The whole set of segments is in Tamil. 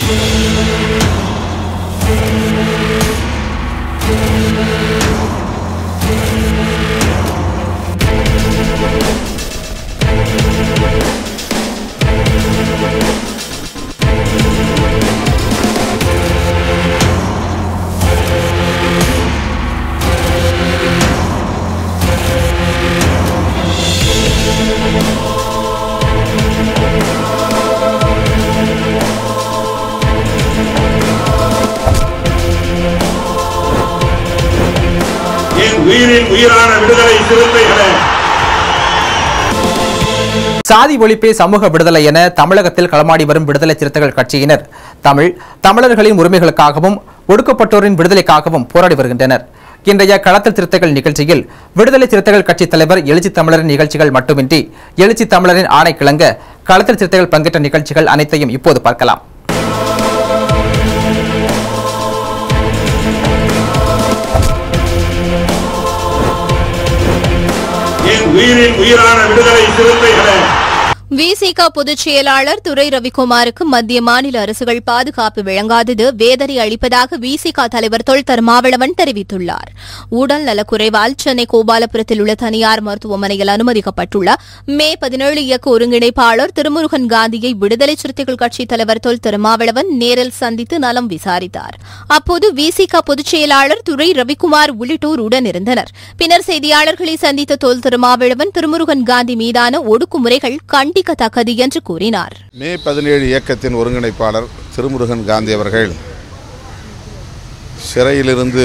என் உயிரின் உயிரான விடுதலை சிறுத்தைகளே சாதி ஒழிப்பே சமூக விடுதலை என தமிழகத்தில் களமாடி வரும் விடுதலை சிறுத்தைகள் கட்சியினர் தமிழ் தமிழர்களின் உரிமைகளுக்காகவும் ஒடுக்கப்பட்டோரின் விடுதலைக்காகவும் போராடி வருகின்றனர் இன்றைய களத்தில் சிறுத்தைகள் நிகழ்ச்சியில் விடுதலை சிறுத்தைகள் கட்சி தலைவர் எழுச்சி தமிழரின் நிகழ்ச்சிகள் மட்டுமின்றி எழுச்சி தமிழரின் ஆணை கிளங்க களத்தில் சிறுத்தைகள் பங்கேற்ற நிகழ்ச்சிகள் அனைத்தையும் இப்போது பார்க்கலாம் என் உயிரின் உயிரான விடுதலை சிறுத்தைகளே விசிக பொதுச் செயலாளர் துரை ரவிக்குமாருக்கு மத்திய மாநில அரசுகள் பாதுகாப்பு வழங்காதது வேதனை அளிப்பதாக விசிக தலைவர் தொல் தர்மாவளவன் தெரிவித்துள்ளார் உடல் நலக்குறைவால் சென்னை கோபாலபுரத்தில் உள்ள தனியார் மருத்துவமனையில் அனுமதிக்கப்பட்டுள்ள மே பதினேழு இயக்க ஒருங்கிணைப்பாளர் திருமுருகன் காந்தியை விடுதலை சிறுத்தைகள் கட்சித் தலைவர் தொல் திருமாவளவன் நேரில் சந்தித்து நலம் விசாரித்தார் அப்போது விசிக பொதுச் செயலாளர் துரை ரவிக்குமார் உள்ளிட்டோர் உடனிருந்தனர் பின்னர் செய்தியாளர்களை சந்தித்த தொல் திருமாவளவன் திருமுருகன் காந்தி மீதான ஒடுக்குமுறைகள் கண்டிக்கத்தக்கது என்று கூறினார் மே பதினேழு இயக்கத்தின் ஒருங்கிணைப்பாளர் திருமுருகன் காந்தி அவர்கள் சிறையிலிருந்து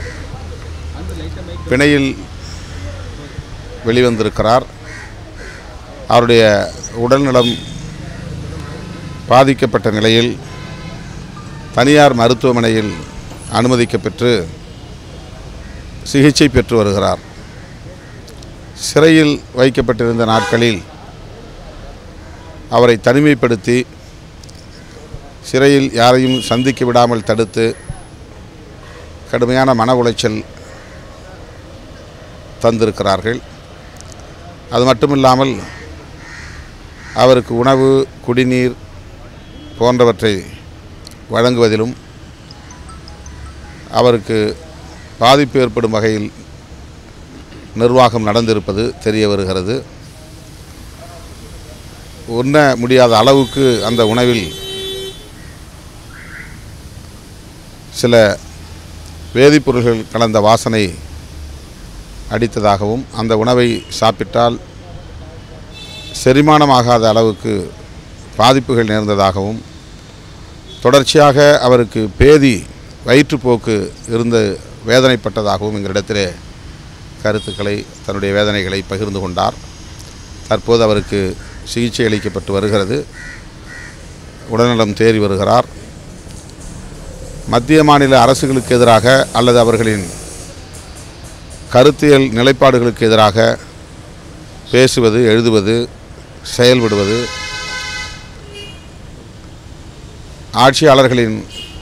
பிணையில் வெளிவந்திருக்கிறார் அவருடைய உடல்நலம் பாதிக்கப்பட்ட நிலையில் தனியார் மருத்துவமனையில் அனுமதிக்கப்பெற்று சிகிச்சை பெற்று வருகிறார் சிறையில் வைக்கப்பட்டிருந்த நாட்களில் அவரை தனிமைப்படுத்தி சிறையில் யாரையும் சந்திக்க விடாமல் தடுத்து கடுமையான மன உளைச்சல் தந்திருக்கிறார்கள் அது மட்டுமில்லாமல் அவருக்கு உணவு குடிநீர் போன்றவற்றை வழங்குவதிலும் அவருக்கு பாதிப்பு ஏற்படும் வகையில் நிர்வாகம் நடந்திருப்பது தெரிய வருகிறது உண்ண முடியாத அளவுக்கு அந்த உணவில் சில வேதிப்பொருள்கள் கலந்த வாசனை அடித்ததாகவும் அந்த உணவை சாப்பிட்டால் செரிமானமாகாத அளவுக்கு பாதிப்புகள் நேர்ந்ததாகவும் தொடர்ச்சியாக அவருக்கு பேதி வயிற்றுப்போக்கு இருந்து வேதனைப்பட்டதாகவும் எங்களிடத்திலே கருத்துக்களை தன்னுடைய வேதனைகளை பகிர்ந்து கொண்டார் தற்போது அவருக்கு சிகிச்சை அளிக்கப்பட்டு வருகிறது உடல்நலம் தேறி வருகிறார் மத்திய மாநில அரசுகளுக்கு எதிராக அல்லது அவர்களின் கருத்தியல் நிலைப்பாடுகளுக்கு எதிராக பேசுவது எழுதுவது செயல்படுவது ஆட்சியாளர்களின்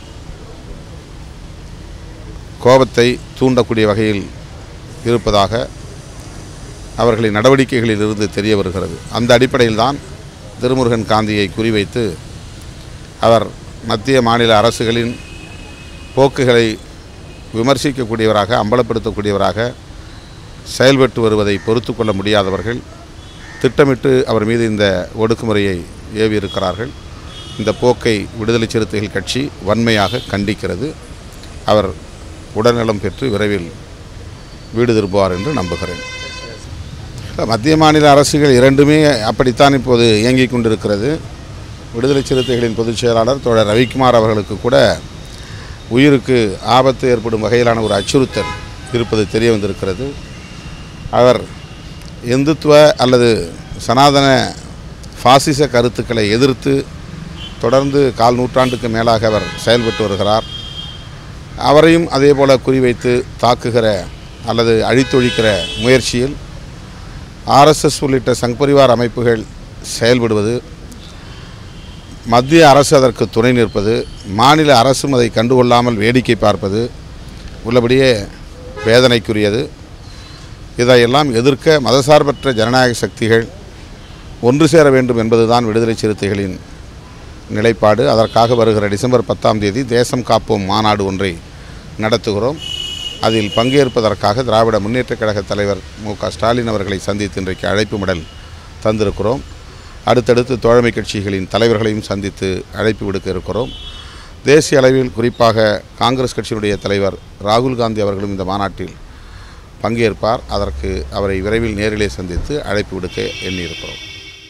கோபத்தை தூண்டக்கூடிய வகையில் இருப்பதாக அவர்களின் நடவடிக்கைகளில் இருந்து தெரிய வருகிறது அந்த அடிப்படையில் தான் திருமுருகன் காந்தியை குறிவைத்து அவர் மத்திய மாநில அரசுகளின் போக்குகளை விமர்சிக்கக்கூடியவராக அம்பலப்படுத்தக்கூடியவராக செயல்பட்டு வருவதை பொறுத்து கொள்ள முடியாதவர்கள் திட்டமிட்டு அவர் மீது இந்த ஒடுக்குமுறையை ஏவியிருக்கிறார்கள் இந்த போக்கை விடுதலை சிறுத்தைகள் கட்சி வன்மையாக கண்டிக்கிறது அவர் உடல்நலம் பெற்று விரைவில் வீடு திரும்புவார் என்று நம்புகிறேன் மத்திய மாநில அரசுகள் இரண்டுமே அப்படித்தான் இப்போது இயங்கிக் கொண்டிருக்கிறது விடுதலை சிறுத்தைகளின் பொதுச் செயலாளர் தோழர் ரவிக்குமார் அவர்களுக்கு கூட உயிருக்கு ஆபத்து ஏற்படும் வகையிலான ஒரு அச்சுறுத்தல் இருப்பது தெரிய வந்திருக்கிறது அவர் இந்துத்துவ அல்லது சனாதன பாசிச கருத்துக்களை எதிர்த்து தொடர்ந்து கால் நூற்றாண்டுக்கு மேலாக அவர் செயல்பட்டு வருகிறார் அவரையும் அதே போல குறிவைத்து தாக்குகிற அல்லது அழித்தொழிக்கிற முயற்சியில் ஆர்எஸ்எஸ் உள்ளிட்ட சங்பரிவார் அமைப்புகள் செயல்படுவது மத்திய அரசு அதற்கு துணை நிற்பது மாநில அரசும் அதை கண்டுகொள்ளாமல் வேடிக்கை பார்ப்பது உள்ளபடியே வேதனைக்குரியது இதையெல்லாம் எதிர்க்க மதசார்பற்ற ஜனநாயக சக்திகள் ஒன்று சேர வேண்டும் என்பதுதான் விடுதலை சிறுத்தைகளின் நிலைப்பாடு அதற்காக வருகிற டிசம்பர் பத்தாம் தேதி தேசம் காப்போம் மாநாடு ஒன்றை நடத்துகிறோம் அதில் பங்கேற்பதற்காக திராவிட முன்னேற்றக் கழக தலைவர் மு க ஸ்டாலின் அவர்களை சந்தித்து இன்றைக்கு அழைப்பு மடல் தந்திருக்கிறோம் அடுத்தடுத்து தோழமை கட்சிகளின் தலைவர்களையும் சந்தித்து அழைப்பு விடுக்க இருக்கிறோம் தேசிய அளவில் குறிப்பாக காங்கிரஸ் கட்சியினுடைய தலைவர் ராகுல் காந்தி அவர்களும் இந்த மாநாட்டில் பங்கேற்பார் அதற்கு அவரை விரைவில் நேரிலே சந்தித்து அழைப்பு விடுக்க எண்ணியிருக்கிறோம்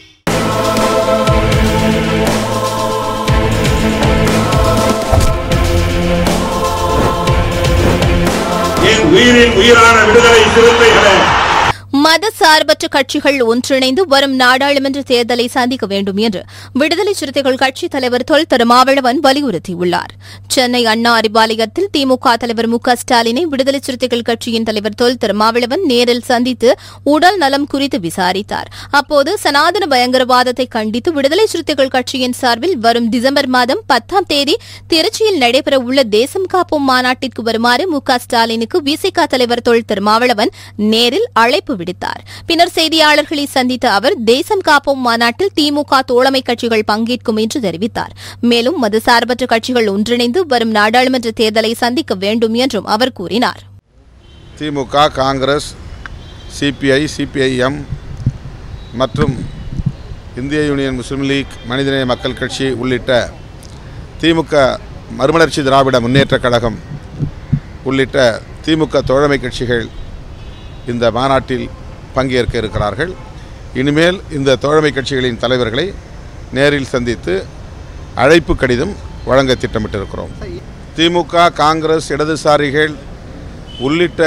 என் உயிரின் உயிரான விடுதலை சிறுத்தைகளே மத சார்பற்ற கட்சிகள் ஒன்றிணைந்து வரும் நாடாளுமன்ற தேர்தலை சந்திக்க வேண்டும் என்று விடுதலை சிறுத்தைகள் கட்சித் தலைவர் தொல் திருமாவளவன் வலியுறுத்தியுள்ளார் சென்னை அண்ணா அறிவாலயத்தில் திமுக தலைவர் மு க ஸ்டாலினை விடுதலை சிறுத்தைகள் கட்சியின் தலைவர் தொல் திருமாவளவன் நேரில் சந்தித்து உடல் நலம் குறித்து விசாரித்தார் அப்போது சனாதன பயங்கரவாதத்தை கண்டித்து விடுதலை சிறுத்தைகள் கட்சியின் சார்பில் வரும் டிசம்பர் மாதம் பத்தாம் தேதி திருச்சியில் நடைபெறவுள்ள தேசம் காப்போம் மாநாட்டிற்கு வருமாறு மு க ஸ்டாலினுக்கு விசிக தலைவர் தொல் திருமாவளவன் நேரில் அழைப்பு விடுத்தார் பின்னர் செய்தியாளர்களை சந்தித்த அவர் தேசம் காப்போம் மாநாட்டில் திமுக தோழமை கட்சிகள் பங்கேற்கும் என்று தெரிவித்தார் மேலும் மதசார்பற்ற கட்சிகள் ஒன்றிணைந்து வரும் நாடாளுமன்ற தேர்தலை சந்திக்க வேண்டும் என்றும் அவர் கூறினார் திமுக காங்கிரஸ் சிபிஐ சிபிஐஎம் மற்றும் இந்திய யூனியன் முஸ்லீம் லீக் மனிதநேய மக்கள் கட்சி உள்ளிட்ட திமுக மறுமலர்ச்சி திராவிட முன்னேற்றக் கழகம் உள்ளிட்ட திமுக தோழமை கட்சிகள் இந்த மாநாட்டில் பங்கேற்க இருக்கிறார்கள் இனிமேல் இந்த தோழமை கட்சிகளின் தலைவர்களை நேரில் சந்தித்து அழைப்பு கடிதம் வழங்க திட்டமிட்டிருக்கிறோம் திமுக காங்கிரஸ் இடதுசாரிகள் உள்ளிட்ட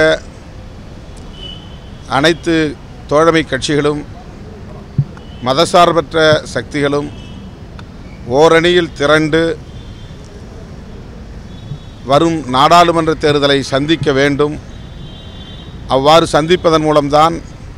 அனைத்து தோழமை கட்சிகளும் மதசார்பற்ற சக்திகளும் ஓரணியில் திரண்டு வரும் நாடாளுமன்ற தேர்தலை சந்திக்க வேண்டும் அவ்வாறு சந்திப்பதன் மூலம்தான்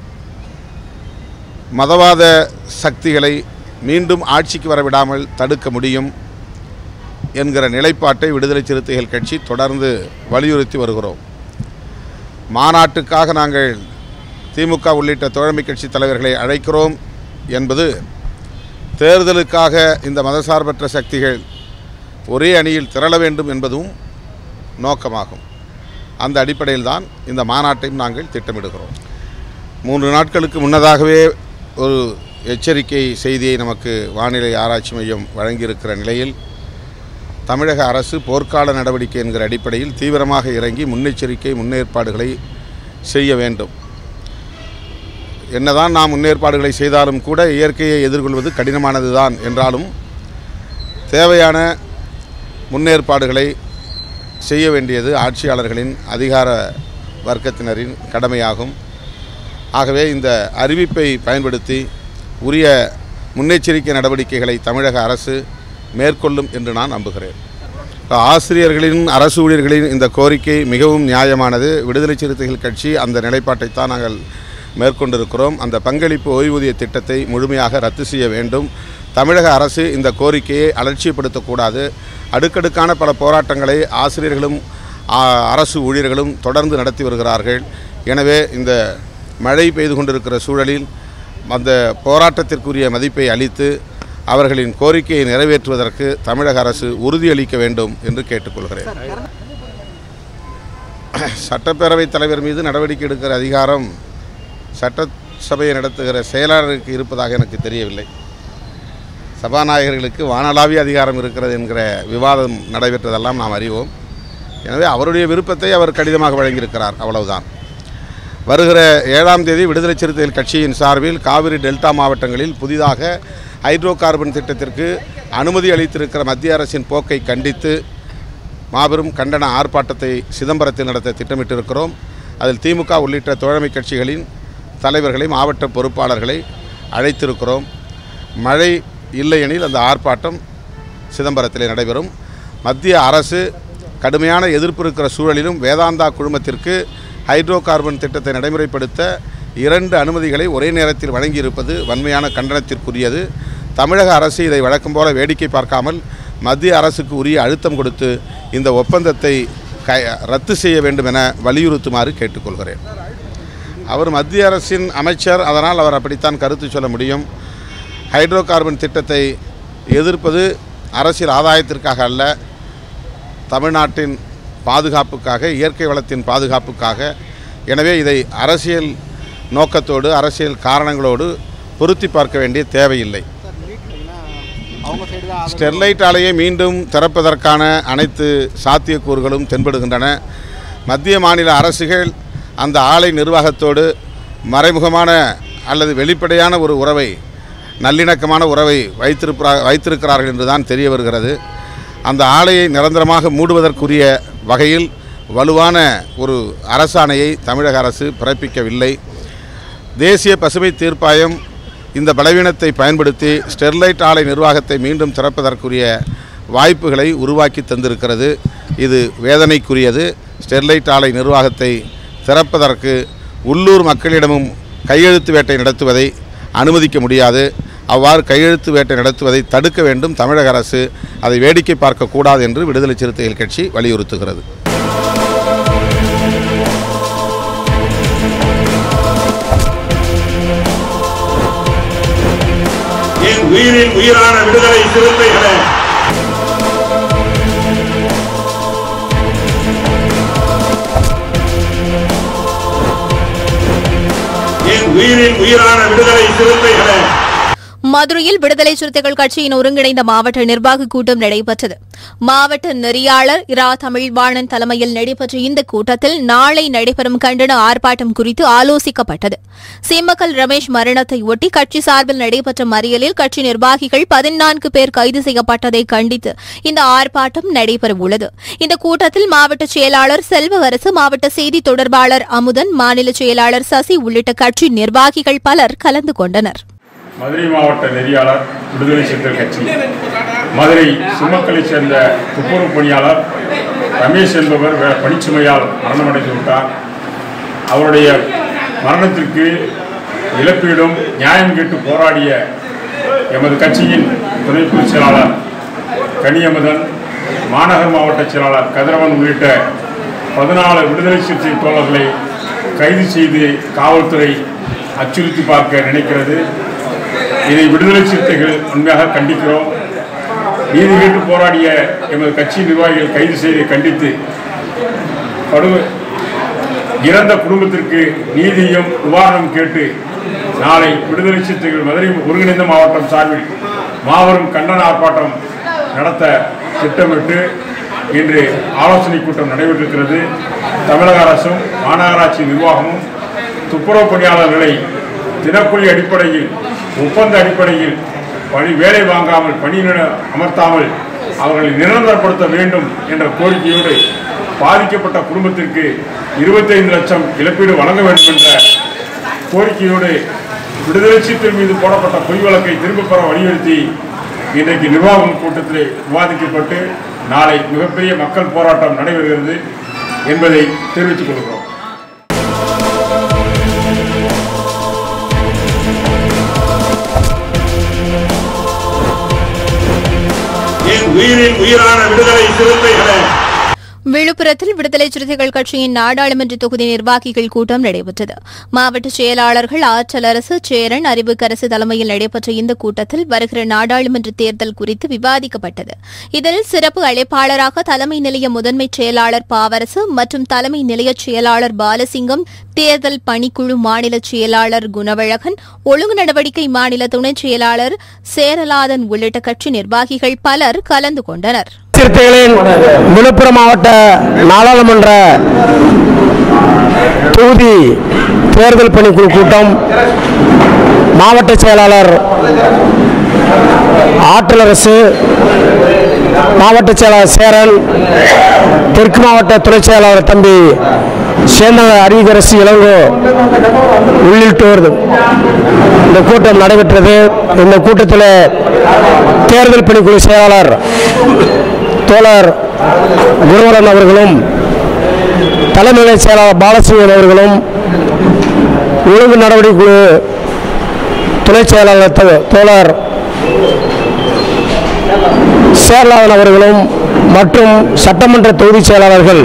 மதவாத சக்திகளை மீண்டும் ஆட்சிக்கு வரவிடாமல் தடுக்க முடியும் என்கிற நிலைப்பாட்டை விடுதலை சிறுத்தைகள் கட்சி தொடர்ந்து வலியுறுத்தி வருகிறோம் மாநாட்டுக்காக நாங்கள் திமுக உள்ளிட்ட தோழமை கட்சி தலைவர்களை அழைக்கிறோம் என்பது தேர்தலுக்காக இந்த மதசார்பற்ற சக்திகள் ஒரே அணியில் திரள வேண்டும் என்பதும் நோக்கமாகும் அந்த அடிப்படையில் தான் இந்த மாநாட்டையும் நாங்கள் திட்டமிடுகிறோம் மூன்று நாட்களுக்கு முன்னதாகவே ஒரு எச்சரிக்கை செய்தியை நமக்கு வானிலை ஆராய்ச்சி மையம் வழங்கியிருக்கிற நிலையில் தமிழக அரசு போர்க்கால நடவடிக்கை என்கிற அடிப்படையில் தீவிரமாக இறங்கி முன்னெச்சரிக்கை முன்னேற்பாடுகளை செய்ய வேண்டும் என்னதான் நாம் முன்னேற்பாடுகளை செய்தாலும் கூட இயற்கையை எதிர்கொள்வது கடினமானது தான் என்றாலும் தேவையான முன்னேற்பாடுகளை செய்ய வேண்டியது ஆட்சியாளர்களின் அதிகார வர்க்கத்தினரின் கடமையாகும் ஆகவே இந்த அறிவிப்பை பயன்படுத்தி உரிய முன்னெச்சரிக்கை நடவடிக்கைகளை தமிழக அரசு மேற்கொள்ளும் என்று நான் நம்புகிறேன் இப்ப ஆசிரியர்களின் அரசு ஊழியர்களின் இந்த கோரிக்கை மிகவும் நியாயமானது விடுதலை சிறுத்தைகள் கட்சி அந்த நிலைப்பாட்டைத்தான் நாங்கள் மேற்கொண்டிருக்கிறோம் அந்த பங்களிப்பு ஓய்வூதிய திட்டத்தை முழுமையாக ரத்து செய்ய வேண்டும் தமிழக அரசு இந்த கோரிக்கையை அலட்சியப்படுத்தக்கூடாது அடுக்கடுக்கான பல போராட்டங்களை ஆசிரியர்களும் ஆ, அரசு ஊழியர்களும் தொடர்ந்து நடத்தி வருகிறார்கள் எனவே இந்த மழை பெய்து கொண்டிருக்கிற சூழலில் அந்த போராட்டத்திற்குரிய மதிப்பை அளித்து அவர்களின் கோரிக்கையை நிறைவேற்றுவதற்கு தமிழக அரசு உறுதியளிக்க வேண்டும் என்று கேட்டுக்கொள்கிறேன் சட்டப்பேரவைத் தலைவர் மீது நடவடிக்கை எடுக்கிற அதிகாரம் சட்டசபையை நடத்துகிற செயலாளருக்கு இருப்பதாக எனக்கு தெரியவில்லை சபாநாயகர்களுக்கு வானளாவிய அதிகாரம் இருக்கிறது என்கிற விவாதம் நடைபெற்றதெல்லாம் நாம் அறிவோம் எனவே அவருடைய விருப்பத்தை அவர் கடிதமாக வழங்கியிருக்கிறார் அவ்வளவுதான் வருகிற ஏழாம் தேதி விடுதலை சிறுத்தைகள் கட்சியின் சார்பில் காவிரி டெல்டா மாவட்டங்களில் புதிதாக ஹைட்ரோ கார்பன் திட்டத்திற்கு அனுமதி அளித்திருக்கிற மத்திய அரசின் போக்கை கண்டித்து மாபெரும் கண்டன ஆர்ப்பாட்டத்தை சிதம்பரத்தில் நடத்த திட்டமிட்டிருக்கிறோம் அதில் திமுக உள்ளிட்ட தோழமை கட்சிகளின் தலைவர்களை மாவட்ட பொறுப்பாளர்களை அழைத்திருக்கிறோம் மழை இல்லையெனில் அந்த ஆர்ப்பாட்டம் சிதம்பரத்திலே நடைபெறும் மத்திய அரசு கடுமையான எதிர்ப்பு இருக்கிற சூழலிலும் வேதாந்தா குழுமத்திற்கு ஹைட்ரோ கார்பன் திட்டத்தை நடைமுறைப்படுத்த இரண்டு அனுமதிகளை ஒரே நேரத்தில் வழங்கியிருப்பது வன்மையான கண்டனத்திற்குரியது தமிழக அரசு இதை வழக்கம் போல வேடிக்கை பார்க்காமல் மத்திய அரசுக்கு உரிய அழுத்தம் கொடுத்து இந்த ஒப்பந்தத்தை க ரத்து செய்ய வேண்டும் என வலியுறுத்துமாறு கேட்டுக்கொள்கிறேன் அவர் மத்திய அரசின் அமைச்சர் அதனால் அவர் அப்படித்தான் கருத்து சொல்ல முடியும் ஹைட்ரோ கார்பன் திட்டத்தை எதிர்ப்பது அரசியல் ஆதாயத்திற்காக அல்ல தமிழ்நாட்டின் பாதுகாப்புக்காக இயற்கை வளத்தின் பாதுகாப்புக்காக எனவே இதை அரசியல் நோக்கத்தோடு அரசியல் காரணங்களோடு பொருத்தி பார்க்க வேண்டிய தேவையில்லை ஸ்டெர்லைட் ஆலையை மீண்டும் திறப்பதற்கான அனைத்து சாத்தியக்கூறுகளும் தென்படுகின்றன மத்திய மாநில அரசுகள் அந்த ஆலை நிர்வாகத்தோடு மறைமுகமான அல்லது வெளிப்படையான ஒரு உறவை நல்லிணக்கமான உறவை வைத்திருப்பா வைத்திருக்கிறார்கள் என்றுதான் தெரிய வருகிறது அந்த ஆலையை நிரந்தரமாக மூடுவதற்குரிய வகையில் வலுவான ஒரு அரசாணையை தமிழக அரசு பிறப்பிக்கவில்லை தேசிய பசுமை தீர்ப்பாயம் இந்த பலவீனத்தை பயன்படுத்தி ஸ்டெர்லைட் ஆலை நிர்வாகத்தை மீண்டும் திறப்பதற்குரிய வாய்ப்புகளை உருவாக்கி தந்திருக்கிறது இது வேதனைக்குரியது ஸ்டெர்லைட் ஆலை நிர்வாகத்தை திறப்பதற்கு உள்ளூர் மக்களிடமும் கையெழுத்து வேட்டை நடத்துவதை அனுமதிக்க முடியாது அவ்வாறு கையெழுத்து வேட்டை நடத்துவதை தடுக்க வேண்டும் தமிழக அரசு அதை வேடிக்கை பார்க்கக்கூடாது என்று விடுதலை சிறுத்தைகள் கட்சி வலியுறுத்துகிறது என் உயிரின் உயிரான விடுதலை சிறுத்தைகளே என் உயிரின் உயிரான விடுதலை சிறுத்தைகளே மதுரையில் விடுதலை சிறுத்தைகள் கட்சியின் ஒருங்கிணைந்த மாவட்ட நிர்வாக கூட்டம் நடைபெற்றது மாவட்ட நெறியாளர் இரா தமிழ்வாணன் தலைமையில் நடைபெற்ற இந்த கூட்டத்தில் நாளை நடைபெறும் கண்டன ஆர்ப்பாட்டம் குறித்து ஆலோசிக்கப்பட்டது சிம்மக்கல் ரமேஷ் மரணத்தை ஒட்டி கட்சி சார்பில் நடைபெற்ற மறியலில் கட்சி நிர்வாகிகள் பதினான்கு பேர் கைது செய்யப்பட்டதை கண்டித்து இந்த ஆர்ப்பாட்டம் நடைபெறவுள்ளது இந்த கூட்டத்தில் மாவட்ட செயலாளர் செல்வரசு மாவட்ட செய்தி தொடர்பாளர் அமுதன் மாநில செயலாளர் சசி உள்ளிட்ட கட்சி நிர்வாகிகள் பலர் கலந்து கொண்டனர் மதுரை மாவட்ட நெறியாளர் விடுதலை சிறுத்தைகள் கட்சி மதுரை சுமக்கலைச் சேர்ந்த துப்புரவு பணியாளர் ரமேஷ் என்பவர் வே- பணிச்சுமையால் மரணமடைந்து விட்டார் அவருடைய மரணத்திற்கு இழப்பீடும் நியாயம் கேட்டு போராடிய எமது கட்சியின் துணை பொதுச் செயலாளர் கனியமுதன் மாநகர் மாவட்ட செயலாளர் கதிரவன் உள்ளிட்ட பதினாலு விடுதலை சிறுத்தை தோழர்களை கைது செய்து காவல்துறை அச்சுறுத்தி பார்க்க நினைக்கிறது இதை விடுதலை சிறுத்தைகள் உண்மையாக கண்டிக்கிறோம் நீதி கேட்டு போராடிய எமது கட்சி நிர்வாகிகள் கைது செய்ததை கண்டித்து படு இறந்த குடும்பத்திற்கு நீதியும் நிவாரணம் கேட்டு நாளை விடுதலை சிறுத்தைகள் மதுரை ஒருங்கிணைந்த மாவட்டம் சார்பில் மாபெரும் கண்டன ஆர்ப்பாட்டம் நடத்த திட்டமிட்டு இன்று ஆலோசனை கூட்டம் நடைபெற்றிருக்கிறது தமிழக அரசும் மாநகராட்சி நிர்வாகமும் துப்புரவு பணியாளர்களை தினக்கூலி அடிப்படையில் ஒப்பந்த அடிப்படையில் பணி வேலை வாங்காமல் பணியிட அமர்த்தாமல் அவர்களை நிரந்தரப்படுத்த வேண்டும் என்ற கோரிக்கையோடு பாதிக்கப்பட்ட குடும்பத்திற்கு 25 லட்சம் இழப்பீடு வழங்க வேண்டும் என்ற கோரிக்கையோடு விடுதலை சீட்டின் மீது போடப்பட்ட பொய் வழக்கை திரும்பப் பெற வலியுறுத்தி இன்றைக்கு நிர்வாகம் கூட்டத்தில் விவாதிக்கப்பட்டு நாளை மிகப்பெரிய மக்கள் போராட்டம் நடைபெறுகிறது என்பதை தெரிவித்துக் கொள்கிறோம் என் உயிரின் உயிரான விடுதலை சிறுத்தைகளே விழுப்புரத்தில் விடுதலை சிறுத்தைகள் கட்சியின் நாடாளுமன்ற தொகுதி நிர்வாகிகள் கூட்டம் நடைபெற்றது மாவட்ட செயலாளர்கள் ஆற்றலரசு சேரன் அறிவுக்கரசு தலைமையில் நடைபெற்ற இந்த கூட்டத்தில் வருகிற நாடாளுமன்ற தேர்தல் குறித்து விவாதிக்கப்பட்டது இதில் சிறப்பு அழைப்பாளராக தலைமை நிலைய முதன்மை செயலாளர் பாவரசு மற்றும் தலைமை நிலைய செயலாளர் பாலசிங்கம் தேர்தல் பணிக்குழு மாநில செயலாளர் குணவழகன் ஒழுங்கு நடவடிக்கை மாநில துணைச் செயலாளர் சேரலாதன் உள்ளிட்ட கட்சி நிர்வாகிகள் பலர் கலந்து கொண்டனர் சிறுத்தைகளின் விழுப்புரம் மாவட்ட நாடாளுமன்ற தொகுதி தேர்தல் பணிக்குழு கூட்டம் மாவட்ட செயலாளர் ஆற்றலரசு மாவட்ட செயலாளர் சேரன் தெற்கு மாவட்ட துணை செயலாளர் தம்பி சேந்தன அறிவிகரசு இளங்கோ உள்ளிட்டோர் இந்த கூட்டம் நடைபெற்றது இந்த கூட்டத்தில் தேர்தல் பணிக்குழு செயலாளர் தோழர் குருவரன் அவர்களும் தலைமை செயலாளர் பாலசிங்கன் அவர்களும் ஒழுங்கு நடவடிக்கை குழு துணை செயலாளர் தோ- தோழர் சேர்லாதன் அவர்களும் மற்றும் சட்டமன்ற தொகுதி செயலாளர்கள்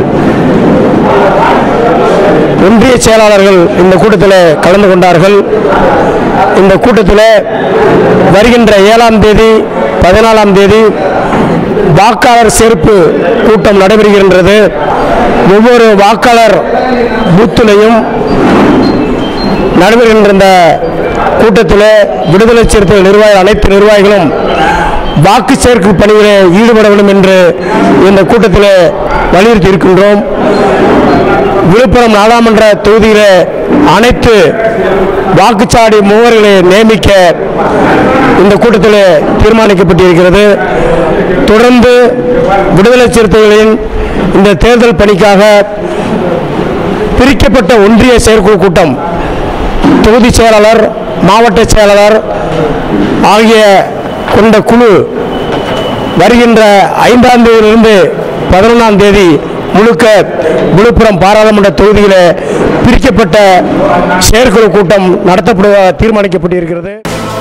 ஒன்றிய செயலாளர்கள் இந்த கூட்டத்தில் கலந்து கொண்டார்கள் இந்த கூட்டத்தில் வருகின்ற ஏழாம் தேதி பதினாலாம் தேதி வாக்காளர் சேர்ப்பு கூட்டம் நடைபெறுகின்றது ஒவ்வொரு வாக்காளர் பூத்திலையும் நடைபெறுகின்ற இந்த கூட்டத்தில் விடுதலை சிறுத்தைகள் நிர்வாகிகள் அனைத்து நிர்வாகிகளும் வாக்கு சேர்க்கை பணிகளில் ஈடுபட வேண்டும் என்று இந்த கூட்டத்தில் வலியுறுத்தி இருக்கின்றோம் விழுப்புரம் நாடாளுமன்ற தொகுதியில் அனைத்து வாக்குச்சாவடி முகவர்களை நியமிக்க இந்த கூட்டத்தில் தீர்மானிக்கப்பட்டிருக்கிறது தொடர்ந்து விடுதலை சிறுத்தைகளின் இந்த தேர்தல் பணிக்காக பிரிக்கப்பட்ட ஒன்றிய செயற்குழு கூட்டம் தொகுதி செயலாளர் மாவட்ட செயலாளர் ஆகிய கொண்ட குழு வருகின்ற ஐந்தாம் தேதியிலிருந்து பதினொன்றாம் தேதி முழுக்க விழுப்புரம் பாராளுமன்ற தொகுதியில் பிரிக்கப்பட்ட செயற்குழு கூட்டம் நடத்தப்படுவதாக தீர்மானிக்கப்பட்டிருக்கிறது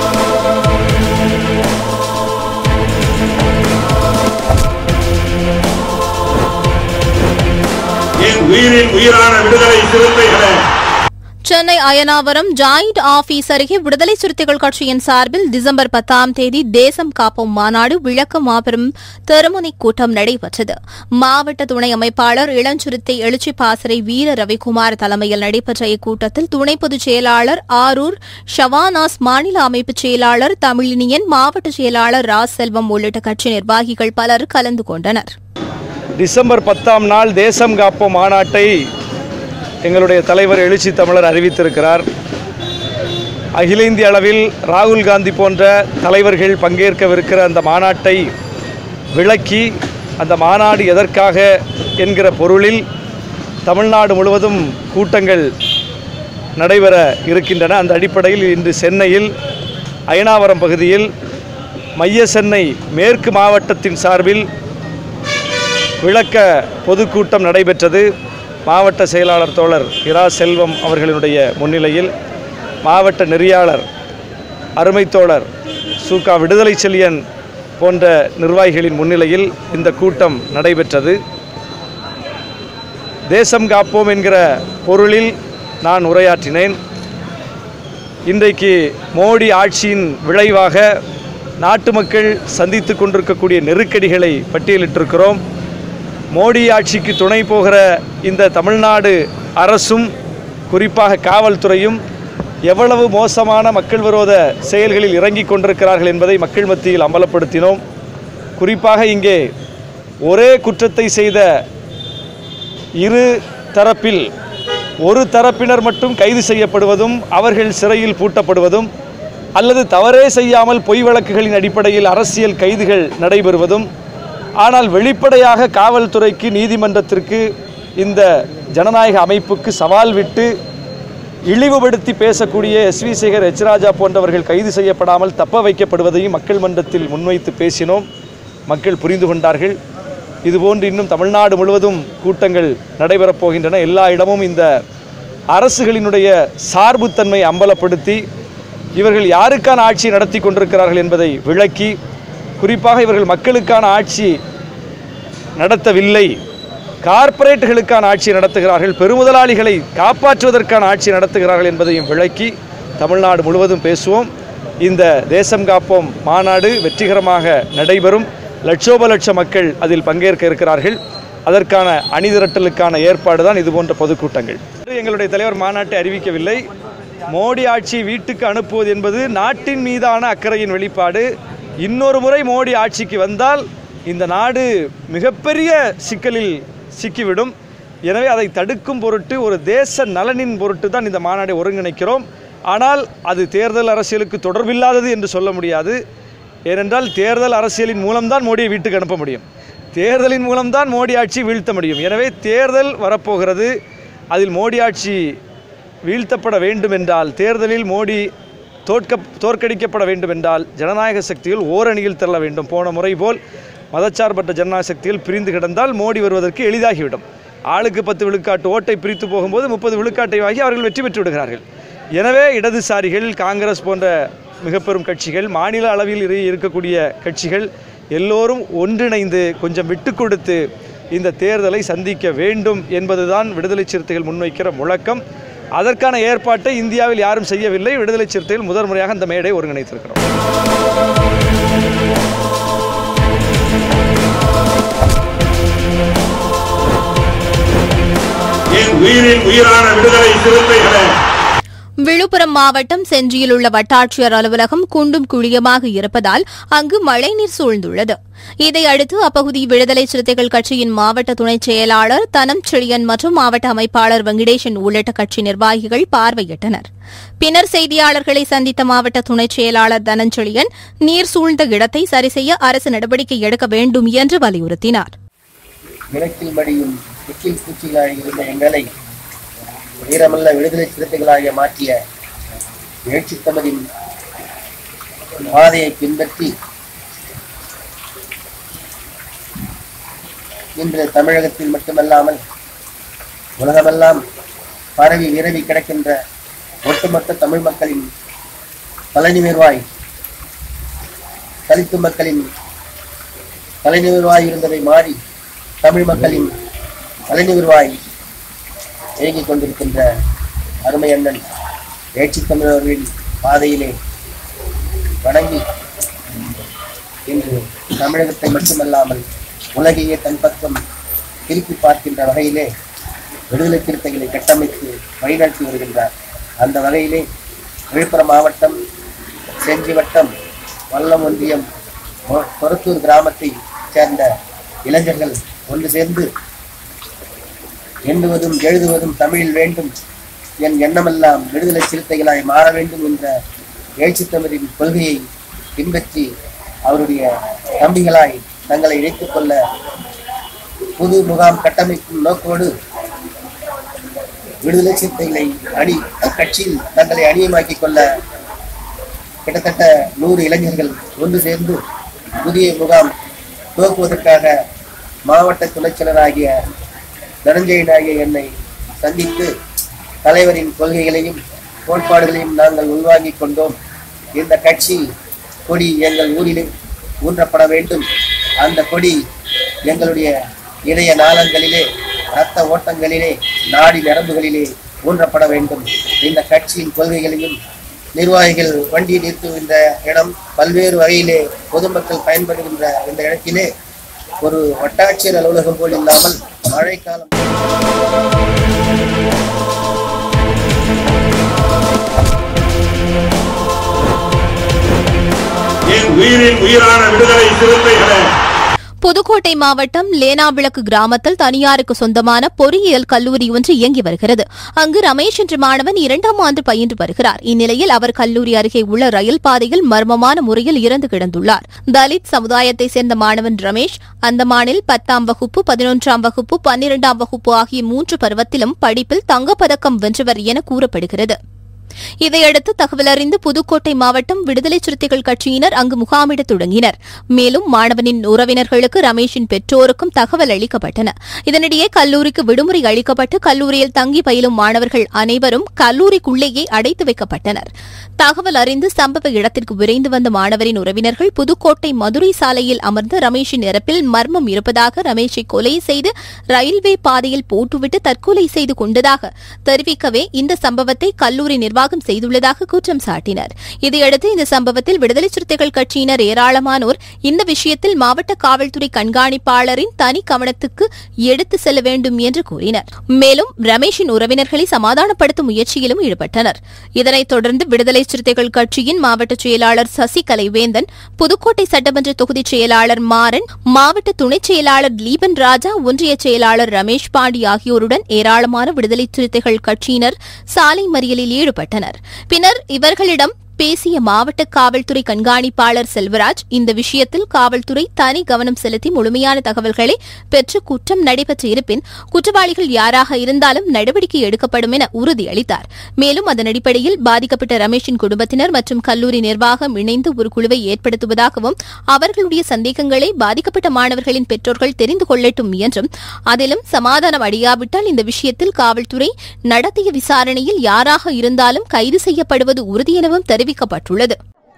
என் உயிரின் உயிரான விடுதலை சிறுத்தைகளே சென்னை அயனாவரம் ஜாயிண்ட் ஆபீஸ் அருகே விடுதலை சிறுத்தைகள் கட்சியின் சார்பில் டிசம்பர் பத்தாம் தேதி தேசம் காப்போம் மாநாடு விளக்க மாபெரும் தெருமுனை கூட்டம் நடைபெற்றது மாவட்ட துணை அமைப்பாளர் இளஞ்சுருத்தை எழுச்சி பாசறை வீர ரவிக்குமார் தலைமையில் நடைபெற்ற இக்கூட்டத்தில் துணை பொதுச் செயலாளர் ஆரூர் ஷவானாஸ் மாநில அமைப்பு செயலாளர் தமிழினியன் மாவட்ட செயலாளர் ராஸ் செல்வம் உள்ளிட்ட கட்சி நிர்வாகிகள் பலர் கலந்து கொண்டனர் டிசம்பர் பத்தாம் நாள் தேசம் காப்போம் மாநாட்டை எங்களுடைய தலைவர் எழுச்சி தமிழர் அறிவித்திருக்கிறார் அகில இந்திய அளவில் ராகுல் காந்தி போன்ற தலைவர்கள் பங்கேற்கவிருக்கிற அந்த மாநாட்டை விளக்கி அந்த மாநாடு எதற்காக என்கிற பொருளில் தமிழ்நாடு முழுவதும் கூட்டங்கள் நடைபெற இருக்கின்றன அந்த அடிப்படையில் இன்று சென்னையில் அயனாவரம் பகுதியில் மைய சென்னை மேற்கு மாவட்டத்தின் சார்பில் விளக்க பொதுக்கூட்டம் நடைபெற்றது மாவட்ட செயலாளர் தோழர் இரா செல்வம் அவர்களினுடைய முன்னிலையில் மாவட்ட நெறியாளர் அருமை தோழர் சூகா விடுதலை செல்லியன் போன்ற நிர்வாகிகளின் முன்னிலையில் இந்த கூட்டம் நடைபெற்றது தேசம் காப்போம் என்கிற பொருளில் நான் உரையாற்றினேன் இன்றைக்கு மோடி ஆட்சியின் விளைவாக நாட்டு மக்கள் சந்தித்து கொண்டிருக்கக்கூடிய நெருக்கடிகளை பட்டியலிட்டிருக்கிறோம் மோடி ஆட்சிக்கு துணை போகிற இந்த தமிழ்நாடு அரசும் குறிப்பாக காவல்துறையும் எவ்வளவு மோசமான மக்கள் விரோத செயல்களில் இறங்கிக் கொண்டிருக்கிறார்கள் என்பதை மக்கள் மத்தியில் அம்பலப்படுத்தினோம் குறிப்பாக இங்கே ஒரே குற்றத்தை செய்த இரு தரப்பில் ஒரு தரப்பினர் மட்டும் கைது செய்யப்படுவதும் அவர்கள் சிறையில் பூட்டப்படுவதும் அல்லது தவறே செய்யாமல் பொய் வழக்குகளின் அடிப்படையில் அரசியல் கைதுகள் நடைபெறுவதும் ஆனால் வெளிப்படையாக காவல்துறைக்கு நீதிமன்றத்திற்கு இந்த ஜனநாயக அமைப்புக்கு சவால் விட்டு இழிவுபடுத்தி பேசக்கூடிய S V Sekar H Raja போன்றவர்கள் கைது செய்யப்படாமல் தப்ப வைக்கப்படுவதையும் மக்கள் மன்றத்தில் முன்வைத்து பேசினோம் மக்கள் புரிந்து கொண்டார்கள் இதுபோன்று இன்னும் தமிழ்நாடு முழுவதும் கூட்டங்கள் நடைபெறப் போகின்றன எல்லா இடமும் இந்த அரசுகளினுடைய சார்புத்தன்மை அம்பலப்படுத்தி இவர்கள் யாருக்கான ஆட்சி நடத்தி கொண்டிருக்கிறார்கள் என்பதை விளக்கி குறிப்பாக இவர்கள் மக்களுக்கான ஆட்சி நடத்தவில்லை கார்ப்பரேட்டுகளுக்கான ஆட்சி நடத்துகிறார்கள் பெருமுதலாளிகளை காப்பாற்றுவதற்கான ஆட்சி நடத்துகிறார்கள் என்பதையும் விளக்கி தமிழ்நாடு முழுவதும் பேசுவோம் இந்த தேசம் காப்போம் மாநாடு வெற்றிகரமாக நடைபெறும் லட்சோப லட்ச மக்கள் அதில் பங்கேற்க இருக்கிறார்கள் அதற்கான அணிதிரட்டலுக்கான ஏற்பாடு தான் இதுபோன்ற பொதுக்கூட்டங்கள் எங்களுடைய தலைவர் மாநாட்டை அறிவிக்கவில்லை மோடி ஆட்சி வீட்டுக்கு அனுப்புவது என்பது நாட்டின் மீதான அக்கறையின் வெளிப்பாடு இன்னொரு முறை மோடி ஆட்சிக்கு வந்தால் இந்த நாடு மிகப்பெரிய சிக்கலில் சிக்கிவிடும் எனவே அதை தடுக்கும் பொருட்டு ஒரு தேச நலனின் பொருட்டு தான் இந்த மாநாடை ஒருங்கிணைக்கிறோம் ஆனால் அது தேர்தல் அரசியலுக்கு தொடர்பில்லாதது என்று சொல்ல முடியாது ஏனென்றால் தேர்தல் அரசியலின் மூலம்தான் மோடியை வீட்டுக்கு அனுப்ப முடியும் தேர்தலின் மூலம்தான் மோடி ஆட்சி வீழ்த்த முடியும் எனவே தேர்தல் வரப்போகிறது அதில் மோடி ஆட்சி வீழ்த்தப்பட வேண்டும் என்றால் தேர்தலில் மோடி தோற்க தோற்கடிக்கப்பட வேண்டும் என்றால் ஜனநாயக சக்திகள் ஓரணியில் தள்ள வேண்டும் போன முறை போல் மதச்சார்பற்ற ஜனநாயக சக்திகள் பிரிந்து கிடந்தால் மோடி வருவதற்கு எளிதாகிவிடும் ஆளுக்கு பத்து விழுக்காட்டு ஓட்டை பிரித்து போகும்போது முப்பது விழுக்காட்டை வாங்கி அவர்கள் வெற்றி பெற்று விடுகிறார்கள் எனவே இடதுசாரிகள் காங்கிரஸ் போன்ற மிகப்பெரும் கட்சிகள் மாநில அளவில் இரு- இருக்கக்கூடிய கட்சிகள் எல்லோரும் ஒன்றிணைந்து கொஞ்சம் விட்டு கொடுத்து இந்த தேர்தலை சந்திக்க வேண்டும் என்பதுதான் விடுதலை சிறுத்தைகள் முன்வைக்கிற முழக்கம் அதற்கான ஏற்பாட்டை இந்தியாவில் யாரும் செய்யவில்லை விடுதலை சிறுத்தைகள் முதல் முறையாக அந்த மேடை ஒருங்கிணைத்திருக்கிறோம் உயிரின் உயிரான விடுதலை சிறுத்தைகளே விழுப்புரம் மாவட்டம் செஞ்சியில் உள்ள வட்டாட்சியர் அலுவலகம் குண்டும் குழியமாக இருப்பதால் அங்கு மழைநீர் சூழ்ந்துள்ளது இதையடுத்து அப்பகுதி விடுதலை சிறுத்தைகள் கட்சியின் மாவட்ட துணைச் செயலாளர் தனம் செழியன் மற்றும் மாவட்ட அமைப்பாளர் வெங்கடேசன் உள்ளிட்ட கட்சி நிர்வாகிகள் பார்வையிட்டனர் பின்னர் செய்தியாளர்களை சந்தித்த மாவட்ட துணைச் செயலாளர் தனஞ்செழியன் நீர் சூழ்ந்த இடத்தை சரிசெய்ய அரசு நடவடிக்கை எடுக்க வேண்டும் என்று வலியுறுத்தினார் நிலத்தில் மடியும் எச்சில் பூச்சிகளாக இருந்த எங்களை வீரமல்ல விடுதலை சிறுத்தைகளாக மாற்றிய எழுச்சி தமதின் பாதையை பின்பற்றி இன்று தமிழகத்தில் மட்டுமல்லாமல் உலகமெல்லாம் பரவி விரவி கிடக்கின்ற ஒட்டுமொத்த தமிழ் மக்களின் தலைநிமிர்வாய் தலித்து மக்களின் தலைநிமிர்வாய் இருந்ததை மாறி தமிழ் மக்களின் தலைநிமிர்வாய் இயங்கிக் கொண்டிருக்கின்ற அருமை அண்ணன் எழுச்சி தமிழர்களின் பாதையிலே வணங்கி இன்று தமிழகத்தை மட்டுமல்லாமல் உலகையே தன் பக்கம் திருப்பி பார்க்கின்ற வகையிலே விடுதலை திருத்தங்களை கட்டமைத்து வழிநடத்தி வருகின்றார் அந்த வகையிலே விழுப்புரம் மாவட்டம் செஞ்சி வட்டம் வல்லம் ஒன்றியம் மொ- கொரத்தூர் கிராமத்தை சேர்ந்த இளைஞர்கள் ஒன்று சேர்ந்து எண்ணுவதும் எழுதுவதும் தமிழில் வேண்டும் என் எண்ணமெல்லாம் விடுதலை சிறுத்தைகளாய் மாற வேண்டும் என்ற எழுச்சி தமிழின் கொள்கையை பின்பற்றி அவருடைய தம்பிகளாய் தங்களை இணைத்துக் கொள்ள புது முகாம் கட்டமைக்கும் நோக்கோடு விடுதலை சிறுத்தைகளை அணி கட்சியில் தங்களை அணியமாக்கிக் கொள்ள கிட்டத்தட்ட நூறு இளைஞர்கள் ஒன்று சேர்ந்து புதிய முகாம் துவக்குவதற்காக மாவட்ட துணைச் செயலராகிய தனஞ்சயனாகிய என்னை சந்தித்து தலைவரின் கொள்கைகளையும் கோட்பாடுகளையும் நாங்கள் உள்வாங்கிக் கொண்டோம் இந்த கட்சி கொடி எங்கள் ஊரிலே ஊன்றப்பட வேண்டும் அந்த கொடி எங்களுடைய இதய நாளங்களிலே இரத்த ஓட்டங்களிலே நாடி நரம்புகளிலே ஊன்றப்பட வேண்டும் இந்த கட்சியின் கொள்கைகளையும் நிர்வாகிகள் வண்டி நிறுத்துகின்ற இடம் பல்வேறு வகையிலே பொதுமக்கள் பயன்படுகின்ற இந்த இடத்திலே ஒரு வட்டாட்சியர் அலுவலகம் போல் இல்லாமல் மழைக்காலம் என் உயிரின் உயிரான விடுதலை சிறுத்தைகளே புதுக்கோட்டை மாவட்டம் லேனாவிளக்கு கிராமத்தில் தனியாருக்கு சொந்தமான பொறியியல் கல்லூரி ஒன்று இயங்கி வருகிறது அங்கு ரமேஷ் என்ற மாணவன் இரண்டாம் ஆண்டு பயின்று வருகிறார் இந்நிலையில் அவர் கல்லூரி அருகே உள்ள ரயில் பாதையில் மர்மமான முறையில் இறந்து கிடந்துள்ளார் தலித் சமுதாயத்தைச் சேர்ந்த மாணவன் ரமேஷ் அந்தமானில் பத்தாம் வகுப்பு பதினொன்றாம் வகுப்பு பன்னிரண்டாம் வகுப்பு ஆகிய மூன்று பருவத்திலும் படிப்பில் தங்கப்பதக்கம் வென்றவர் என கூறப்படுகிறது இதையடுத்து தகவலறிந்து புதுக்கோட்டை மாவட்டம் விடுதலை சிறுத்தைகள் கட்சியினர் அங்கு முகாமிட தொடங்கினர் மேலும் மாணவனின் உறவினர்களுக்கு ரமேஷின் பெற்றோருக்கும் தகவல் அளிக்கப்பட்டன இதனிடையே கல்லூரிக்கு விடுமுறை அளிக்கப்பட்டு கல்லூரியில் தங்கி பயிலும் மாணவர்கள் அனைவரும் கல்லூரிக்குள்ளேயே அடைத்து வைக்கப்பட்டனர் தகவல் அறிந்து சம்பவ இடத்திற்கு விரைந்து வந்த மாணவரின் உறவினர்கள் புதுக்கோட்டை மதுரை சாலையில் அமர்ந்த ரமேஷின் இறப்பில் மர்மம் இருப்பதாக ரமேஷை கொலை செய்து ரயில்வே பாதையில் போட்டுவிட்டு தற்கொலை செய்து கொண்டதாக தெரிவிக்கவே இந்த சம்பவத்தை கல்லூரி நிர்வாகம் செய்துள்ளதாக குற்றம் சாட்டினர் இதையடுத்து இந்த சம்பவத்தில் விடுதலை சிறுத்தைகள் கட்சியினர் ஏராளமானோர் இந்த விஷயத்தில் மாவட்ட காவல்துறை கண்காணிப்பாளரின் தனி கவனத்துக்கு எடுத்து செல்ல வேண்டும் என்று கூறினர் மேலும் ரமேஷின் உறவினர்களை சமாதானப்படுத்தும் முயற்சியிலும் ஈடுபட்டனர் இதனைத் தொடர்ந்து விடுதலை சிறுத்தைகள் கட்சியின் மாவட்ட செயலாளர் சசிகலை வேந்தன் புதுக்கோட்டை சட்டமன்ற தொகுதி செயலாளர் மாறன் மாவட்ட துணைச் செயலாளர் லீபன் ராஜா ஒன்றிய செயலாளர் ரமேஷ் பாண்டி ஆகியோருடன் ஏராளமான விடுதலை சிறுத்தைகள் கட்சியினர் சாலை மறியலில் ஈடுபட்டனர் பின்னர் இவர்களிடம் பேசிய மாவட்ட காவல்துறை கண்காணிப்பாளர் செல்வராஜ் இந்த விஷயத்தில் காவல்துறை தனி கவனம் செலுத்தி முழுமையான தகவல்களை பெற்று குற்றம் நடைபெற்று இருப்பின் குற்றவாளிகள் யாராக இருந்தாலும் நடவடிக்கை எடுக்கப்படும் என உறுதியளித்தார் மேலும் அதன் அடிப்படையில் பாதிக்கப்பட்ட ரமேஷின் குடும்பத்தினர் மற்றும் கல்லூரி நிர்வாகம் இணைந்து ஒரு குழுவை ஏற்படுத்துவதாகவும் அவர்களுடைய சந்தேகங்களை பாதிக்கப்பட்ட மாணவர்களின் பெற்றோர்கள் தெரிந்து கொள்ளட்டும் என்றும் அதிலும் சமாதானம் அடையாவிட்டால் இந்த விஷயத்தில் காவல்துறை நடத்திய விசாரணையில் யாராக இருந்தாலும் கைது செய்யப்படுவது உறுதி எனவும் தெரிவிக்கப்பட்டுள்ளது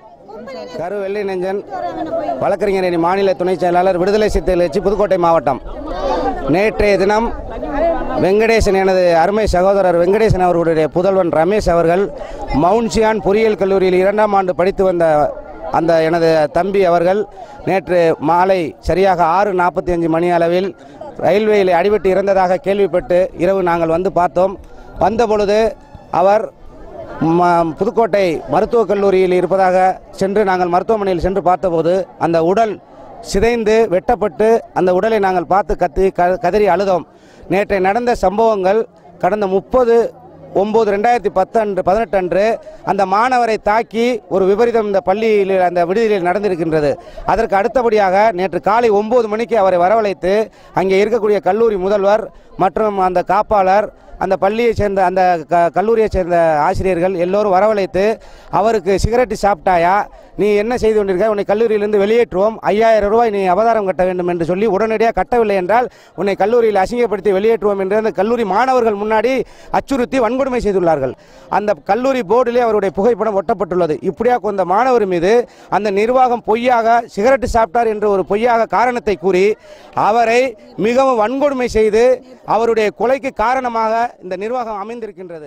கரு வெள்ளை நெஞ்சன் வழக்கறிஞர் அணி மாநில துணை செயலாளர் விடுதலை சிறுத்தைகள் கட்சி புதுக்கோட்டை மாவட்டம் நேற்றைய தினம் வெங்கடேசன் எனது அருமை சகோதரர் வெங்கடேசன் அவர்களுடைய புதல்வன் ரமேஷ் அவர்கள் மவுன்சியான் பொறியியல் கல்லூரியில் இரண்டாம் ஆண்டு படித்து வந்த அந்த எனது தம்பி அவர்கள் நேற்று மாலை சரியாக ஆறு நாற்பத்தி அஞ்சு மணி அளவில் ரயில்வேயில் அடிபட்டு இறந்ததாக கேள்விப்பட்டு இரவு நாங்கள் வந்து பார்த்தோம் வந்த பொழுது அவர் ம- புதுக்கோட்டை மருத்துவக் கல்லூரியில் இருப்பதாக சென்று நாங்கள் மருத்துவமனையில் சென்று பார்த்தபோது அந்த உடல் சிதைந்து வெட்டப்பட்டு அந்த உடலை நாங்கள் பார்த்து கத்தி க கதறி அழுதோம் நேற்றை நடந்த சம்பவங்கள் கடந்த முப்பது ஒம்பது ரெண்டாயிரத்தி பத்து அன்று பதினெட்டு அன்று அந்த மாணவரை தாக்கி ஒரு விபரீதம் இந்த பள்ளியில் அந்த விடுதியில் நடந்திருக்கின்றது அதற்கு அடுத்தபடியாக நேற்று காலை ஒம்பது மணிக்கு அவரை வரவழைத்து அங்கே இருக்கக்கூடிய கல்லூரி முதல்வர் மற்றும் அந்த காப்பாளர் அந்த பள்ளியைச் சேர்ந்த அந்த க கல்லூரியைச் சேர்ந்த ஆசிரியர்கள் எல்லோரும் வரவழைத்து அவருக்கு சிகரெட்டு சாப்பிட்டாயா நீ என்ன செய்து கொண்டிருக்க உன்னை கல்லூரியிலிருந்து வெளியேற்றுவோம் ஐயாயிரம் ரூபாய் நீ அபதாரம் கட்ட வேண்டும் என்று சொல்லி உடனடியாக கட்டவில்லை என்றால் உன்னை கல்லூரியில் அசிங்கப்படுத்தி வெளியேற்றுவோம் என்று அந்த கல்லூரி மாணவர்கள் முன்னாடி அச்சுறுத்தி வன்கொடுமை செய்துள்ளார்கள் அந்த கல்லூரி போர்டிலே அவருடைய புகைப்படம் ஒட்டப்பட்டுள்ளது இப்படியா அந்த மாணவர் மீது அந்த நிர்வாகம் பொய்யாக சிகரெட்டு சாப்பிட்டார் என்ற ஒரு பொய்யாக காரணத்தை கூறி அவரை மிகவும் வன்கொடுமை செய்து அவருடைய கொலைக்கு காரணமாக இந்த நிர்வாகம் அமைந்திருக்கின்றது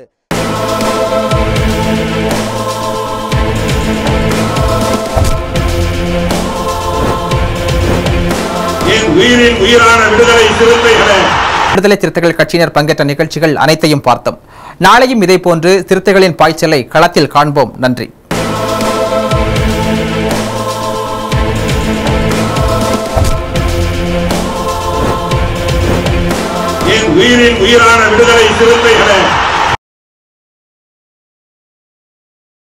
என் உயிரின் உயிரான விடுதலை சிறுத்தைகளே விடுதலை சிறுத்தைகள் கட்சியினர் பங்கேற்ற நிகழ்ச்சிகள் அனைத்தையும் பார்த்தோம் நாளையும் இதேபோன்று சிறுத்தைகளின் பாய்ச்சலை களத்தில் காண்போம் நன்றி என் உயிரின் உயிரான விடுதலை சிறுத்தைகளே